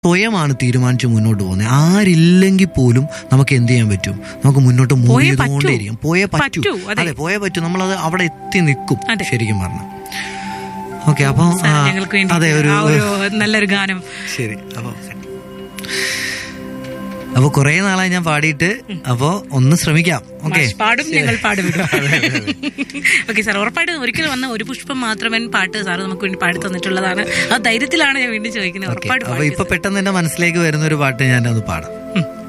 സ്വയമാണ് തീരുമാനിച്ച് മുന്നോട്ട് പോകുന്നത് ആരില്ലെങ്കിൽ പോലും നമുക്ക് എന്ത് ചെയ്യാൻ പറ്റും നമുക്ക് മുന്നോട്ട് മൂവ് പോയേ ചെയ്തുകൊണ്ടേയിരിക്കും പോയേ പറ്റൂ പറ്റൂ, അതെ. അതെ പോയേ പറ്റൂ നമ്മളത് അവിടെ എത്തി നിൽക്കും അതെ. ശരിക്കും പറഞ്ഞു ഓക്കെ അപ്പൊ സാർ ഞങ്ങൾക്ക് വേണ്ടി അതെ ഒരു ആ ഒരു നല്ലൊരു ഗാനം ശരി അപ്പൊ അപ്പൊ കുറെ നാളായി ഞാൻ പാടിയിട്ട് അപ്പൊ ഒന്ന് ശ്രമിക്കാം ഓക്കെ മാഷ് പാടും ഞങ്ങൾ പാടും ഓക്കെ സാർ ഉറപ്പായിട്ടും ഒരിക്കലും വന്ന ഒരു പുഷ്പം മാത്രമേ പാട്ട് സാർ നമുക്ക് വേണ്ടി പാടി തന്നിട്ടുള്ളതാണ് ആ ധൈര്യത്തിലാണ് ഞാൻ വീണ്ടും ചോദിക്കുന്നത് ഓക്കെ ഉറപ്പായിട്ടും അപ്പൊ ഇപ്പൊ പെട്ടെന്ന് എന്റെ മനസ്സിലേക്ക് വരുന്ന ഒരു പാട്ട് ഞാൻ അത് പാടാം ഉം.